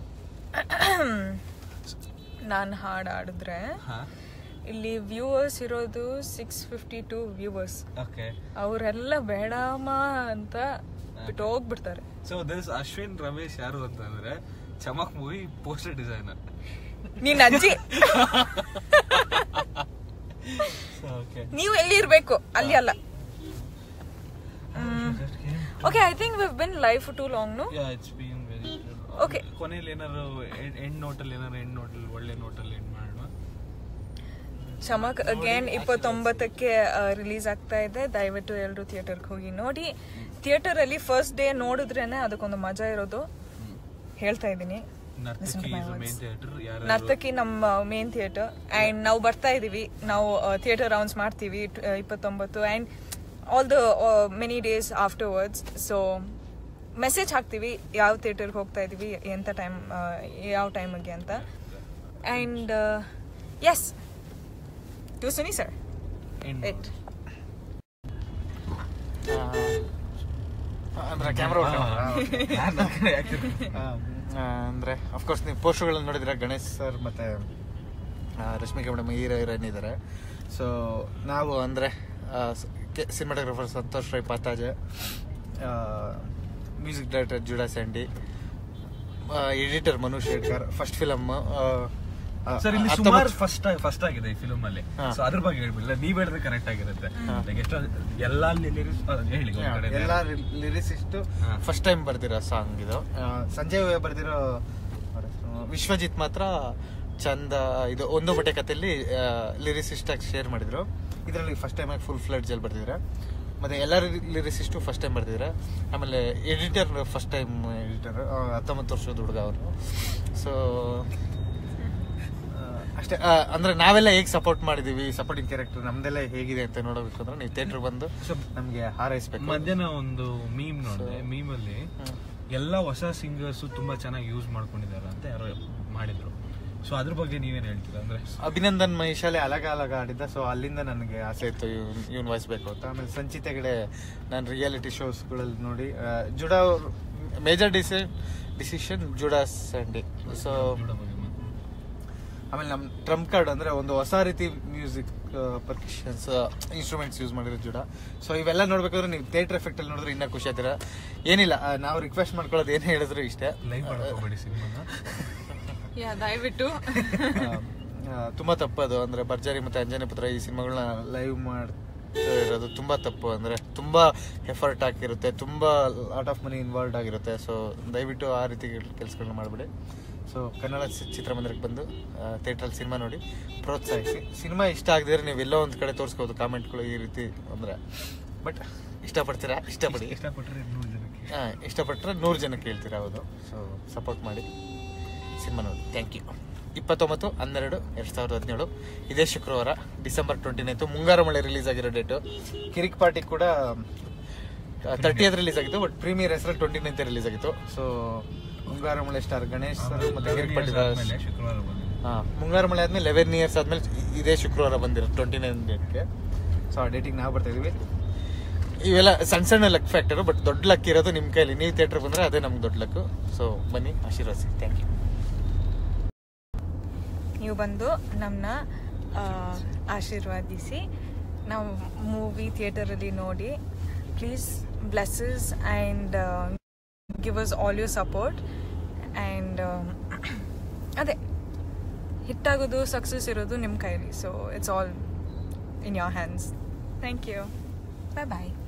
ನಾನು ಹಾಡು ಆಡಿದ್ರೆ ಹಾ ಇಲ್ಲಿ ವ್ಯೂವರ್ಸ್ ಇರೋದು six fifty two viewers okay ಅವರೆಲ್ಲ ಬೇಡಮ್ಮ ಅಂತ ಬಿಟ್ಟು ಹೋಗ್ಬಿಡ್ತಾರೆ ಸೊ ದಿಸ್ ಅಶ್ವಿನ್ ರಮೇಶ್ ಯಾರು ಅಂತಂದ್ರೆ ಚಮಕ್ ಮೂವಿ ಪೋಸ್ಟರ್ ಡಿಸೈನರ್ ನೀನ್ ಅಜ್ಜಿ ಓಕೆ ನೀವು ಎಲ್ಲಿ ಇರ್ಬೇಕು ಅಲ್ಲಿ ಅಲ್ಲ okay I think we've been life to long ನು yeah it's been very Okay. ಕೊನೆಯಲ್ಲಿ ಏನಾರು ಎಂಡ್ ನೋಟಲ್ಲಿ ಏನಾರು ಎಂಡ್ ನೋಟಲ್ಲಿ ಒಳ್ಳೆ ನೋಟಲ್ಲಿ ಎಂಡ್ ಮಾಡೋಣ ಚಮಕ್ ಅಗೇನ್ ಇಪ್ಪತ್ತೊಂಬತ್ತಕ್ಕೆ ರಿಲೀಸ್ ಆಗ್ತಾ ಇದೆ ದಯವಿಟ್ಟು ಎಲ್ಲರೂ ಥಿಯೇಟರ್ಗೆ ಹೋಗಿ ನೋಡಿ ಥಿಯೇಟರ್ ಅಲ್ಲಿ ಫಸ್ಟ್ ಡೇ ನೋಡಿದ್ರೇನೆ ಅದಕ್ಕೊಂದು ಮಜಾ ಇರೋದು ಹೇಳ್ತಾ ಇದ್ದೀನಿ ನರ್ತಕಿ ಮೇನ್ ಥಿಯೇಟರ್ ಯಾರು ನರ್ತಕಿ ನಮ್ಮ ಮೇನ್ ಥಿಯೇಟರ್ ಅಂಡ್ ನಾವು ಬರ್ತಾ ಇದೀವಿ ನಾವು ಥಿಯೇಟರ್ ರೌಂಡ್ಸ್ ಮಾಡ್ತೀವಿ ಟ್- ಆ, ಇಪ್ಪತ್ತೊಂಬತ್ತು and all the many days afterwards so message ಹಾಕ್ತೀವಿ ಯಾವ ಥಿಯೇಟರ್ಗೆ ಹೋಗ್ತಾ ಇದೀವಿ ಎಂಥ ಟೈಮ್ ಯಾವ ಟೈಮಿಗೆ ಅಂತ and as to Suni sir end it ಅಂದ್ರೆ ಕ್ಯಾಮ್ರಾ ಅಂದ್ರೆ ಅಫ್ಕೋರ್ಸ್ ನೀವು ಪೋಸ್ಟರ್ಗಳನ್ನ ನೋಡಿದ್ರೆ ಗಣೇಶ್ ಸರ್ ಮತ್ತೆ ಆ, ರಶ್ಮಿಕಾ ಮೇಡಮ್ ಹೀರೋ ಹೀರೋಯಿನ್ ಇದ್ದಾರೆ ಸೊ ನಾವು ಅಂದರೆ cinematographer Santosh Rai Pathaje music director Judah Sandy editor Manu Shedkar first film sir ಇಲ್ಲಿ ಸುಮಾರು ಫಸ್ಟ್ ಫಸ್ಟ್ ಆಗಿದೆ ಈ ಫಿಲ್ಮ್ ಅಲ್ಲಿ ಹಾ. ಸೊ ಅದ್ರ ಬಗ್ಗೆ ಹೇಳ್ಬಿಲ್ಲ ನೀವ್ ಹೇಳಿದ್ರೆ ಕರೆಕ್ಟ್ ಆಗಿರುತ್ತೆ Like ಎಷ್ಟೋ ಎಲ್ಲಾ lyrics- ಆ, ಹೇಳಿ ಒಂದ್ ಕಡೆ ಇದೆ. ಎಲ್ಲ ಲಿರಿಸಿಸ್ಟ್ ಹಾ. ಫಸ್ಟ್ ಟೈಮ್ ಬರ್ದಿರೋ ಸಾಂಗ್ ಇದು ಆ, ಸಂಜಯ್ ಬರ್ದಿರೋ ಅವ್ರ ಹೆಸ್ರು ವಿಶ್ವಜಿತ್ ಮಾತ್ರ ಚಂದ ಇದು ಒಂದು ಬಟ್ಟೆ ಕಥೆಯಲ್ಲಿ ಲಿರಿಸಿಸ್ಟ್ ಆಗಿ ಶೇರ್ ಮಾಡಿದ್ರು ಇದರಲ್ಲಿ ಫಸ್ಟ್ ಟೈಮ್ ಆಗಿ ಫುಲ್ ಫ್ಲಡ್ ಜಲ್ ಬರ್ದಿದ್ರೆ ಮತ್ತೆ ಎಲ್ಲ ಲಿರಿಸಿಸ್ಟು ಫಸ್ಟ್ ಟೈಮ್ ಬರ್ದಿದ್ರೆ ಆಮೇಲೆ ಎಡಿಟರ್ ಫಸ್ಟ್ ಟೈಮ್ ಎಡಿಟರ್ ಹತ್ತೊಂಬತ್ತು ವರ್ಷದ ಹುಡುಗ ಅವರು ಸೊ ಅಷ್ಟೇ ಆ, ಅಂದ್ರೆ ನಾವೆಲ್ಲ ಹೇಗೆ ಸಪೋರ್ಟ್ ಮಾಡಿದೀವಿ ಸಪೋರ್ಟಿಂಗ್ ಕ್ಯಾರೆಕ್ಟರ್ ನಮ್ದೆಲ್ಲ ಹೇಗಿದೆ ಅಂತ ನೋಡಬೇಕು ಅಂದ್ರೆ ನೀವು ಥಿಯೇಟರ್ ಬಂದು ನಮ್ಗೆ ಹಾರೈಸ್ಬೇಕು ಮಧ್ಯಾಹ್ನ ಒಂದು ಮೀಮ್ ನೋಡಿದೆ ಮೀಮ್ ಅಲ್ಲಿ ಎಲ್ಲಾ ಹೊಸ ಸಿಂಗರ್ಸ್ ತುಂಬಾ ಚೆನ್ನಾಗಿ ಯೂಸ್ ಮಾಡ್ಕೊಂಡಿದ್ದಾರೆ ಅಂತ ಯಾರೋ ಮಾಡಿದ್ರು ಸೊ ಅದ್ರ ಬಗ್ಗೆ ನೀವೇನ್ ಹೇಳ್ತೀರಾ ಅಂದ್ರೆ ಅಭಿನಂದನ್ ಮಹಿಶಾಲೆ ಅಲಗ ಅಲಗ ಆಡಿದ್ದ ಸೊ ಅಲ್ಲಿಂದ ನನಗೆ ಆಸೆ ಇತ್ತು ಇವ್ನು ವಾಯಿಸ್ಬೇಕು ಅಂತ ಆಮೇಲೆ ಸಂಚಿತ ಹೆಗಡೆ ನಾನು ರಿಯಾಲಿಟಿ ಶೋಸ್ಗಳಲ್ಲಿ ನೋಡಿ ಆ, ಜುಡಾ ಮೇಜರ್ ಡಿಸಿ ಡಿಸಿಷನ್ ಜುಡಾ ಸ್ಯಾಂಡಿ ಸೊ ಆಮೇಲೆ ನಮ್ಮ ಟ್ರಂಪ್ ಕಾರ್ಡ್ ಅಂದ್ರೆ ಒಂದು ಹೊಸ ರೀತಿ ಮ್ಯೂಸಿಕ್ ಪರ್ಕಿಷನ್ಸ್ ಇನ್ಸ್ಟ್ರೂಮೆಂಟ್ಸ್ ಯೂಸ್ ಮಾಡಿರೋ ಜುಡ ಸೊ ಇವೆಲ್ಲ ನೋಡ್ಬೇಕಾದ್ರೆ ನೀವು ಥಿಯೇಟರ್ ಎಫೆಕ್ಟ್ ಅಲ್ಲಿ ನೋಡಿದ್ರೆ ಇನ್ನೂ ಖುಷಿ ಆಗ್ತೀರಾ ಏನಿಲ್ಲ ಆ, ನಾವು ರಿಕ್ವೆಸ್ಟ್ ಮಾಡ್ಕೊಳ್ಳೋದು ಏನೇ ಹೇಳಿದ್ರು ಇಷ್ಟೇ ಲೈವ್ ಮಾಡ್ಕೋಬೇಡಿ ಸಿನಿಮಾನ ಯಾ ದಯವಿಟ್ಟು ಆ, ತುಂಬಾ ತಪ್ಪದು ಅಂದ್ರೆ ಭರ್ಜರಿ ಮತ್ತೆ ಅಂಜನಿ ಪುತ್ರ ಈ ಸಿನಿಮಾಗಳನ್ನ ಲೈವ್ ಮಾಡ್ತಾ ಇರೋದು ತುಂಬಾ ತಪ್ಪು ಅಂದ್ರೆ ತುಂಬಾ ಎಫರ್ಟ್ ಹಾಕಿರುತ್ತೆ ತುಂಬಾ ಲಾಟ್ ಆಫ್ ಮನಿ ಇನ್ವಾಲ್ವ್ ಆಗಿರುತ್ತೆ ಸೊ ದಯವಿಟ್ಟು ಆ ರೀತಿ ಕೆಲಸಗಳನ್ನ ಮಾಡಬೇಡಿ ಸೊ ಕನ್ನಡ ಚಿ- ಚಿತ್ರಮಂದಿರಕ್ಕೆ ಬಂದು ಥಿಯೇಟ್ರಲ್ಲಿ ಸಿನಿಮಾ ನೋಡಿ ಪ್ರೋತ್ಸಾಹಿಸಿ ಸಿನಿಮಾ ಇಷ್ಟ ಆಗದಿದ್ರೆ ನೀವು ಎಲ್ಲೋ ಒಂದು ಕಡೆ ತೋರಿಸ್ಕೋದು ಕಾಮೆಂಟ್ಗಳು ಈ ರೀತಿ ಅಂದ್ರೆ ಬಟ್ ಇಷ್ಟಪಡ್ತೀರಾ ಇಷ್ಟಪಡಿ ಇಷ್ಟಪಟ್ಟರೆ ನೂರು ಜನಕ್ಕೆ ಹಾ, ಇಷ್ಟಪಟ್ಟರೆ ನೂರು ಜನಕ್ಕೆ ಹೇಳ್ತೀರಾ ಹೌದು ಸೊ ಸಪೋರ್ಟ್ ಮಾಡಿ ಸಿನಿಮಾ ನೋಡಿ ಥ್ಯಾಂಕ್ ಯು ಇಪ್ಪತ್ತೊಂಬತ್ತು ಹನ್ನೆರಡು ಎರಡು ಸಾವಿರದ ಹದಿನೇಳು ಇದೇ ಶುಕ್ರವಾರ ಡಿಸೆಂಬರ್ ಟ್ವೆಂಟಿ ನೈನ್ತು ಮುಂಗಾರು ಮಳೆ ರಿಲೀಸ್ ಆಗಿರೋ ಡೇಟು ಕಿರಿಕ್ ಪಾರ್ಟಿ ಕೂಡ ತರ್ಟಿಯತ್ ರಿಲೀಸ್ ಆಗಿತ್ತು ಬಟ್ ಪ್ರೀಮಿಯರ್ ಹೆಸರು ಟ್ವೆಂಟಿ ನೈನ್ತ್ ರಿಲೀಸ್ ಆಗಿತ್ತು so Mungaru Male star Ganesh sir ಮತ್ತೆ ಕಿರೀಟ್ ಪಟ್ಟಿದಾರ್ ಶುಕ್ರವಾರ ಬಂದಿದೆ. ಹಾ ಮುಂಗಾರು ಮಳೆ ಆದ್ಮೇಲೆ ಲೆವೆನ್ ಇಯರ್ಸ್ ಆದ್ಮೇಲೆ ಇದೇ ಶುಕ್ರವಾರ ಬಂದಿರೋದು ಟ್ವೆಂಟಿ ನೈನ್ ಡೇಟ್ಗೆ ಸೊ ಆ ಡೇಟಿಗೆ ನಾವು ಬರ್ತಾ ಇದೀವಿ ಇವೆಲ್ಲ ಸಣ್ಣ ಸಣ್ಣ ಲಕ್ ಫ್ಯಾಕ್ಟರ್ ಬಟ್ ದೊಡ್ಡ ಲಕ್ ಇರೋದು ನಿಮ್ಮ ಕೈಲಿ ನೀವು ಥಿಯೇಟರ್ ಬಂದ್ರೆ ಅದೇ ನಮ್ಗೆ ದೊಡ್ಡ ಲಕ್ ಸೊ ಬನ್ನಿ ಆಶೀರ್ವಾಸಿ ಥ್ಯಾಂಕ್ ಯು ನೀವು ಬಂದು ನಮ್ಮನ್ನ ಆಶೀರ್ವಾದಿಸಿ ನಾವು ಮೂವಿ ಥಿಯೇಟರಲ್ಲಿ ನೋಡಿ please blesses and give us all you support and ಅದೇ ಹಿಟ್ಟಾಗೋದು ಸಕ್ಸಸ್ ಇರೋದು ನಿಮ್ಮ ಕೈಲಿ so it's all in your hands thank you bye bye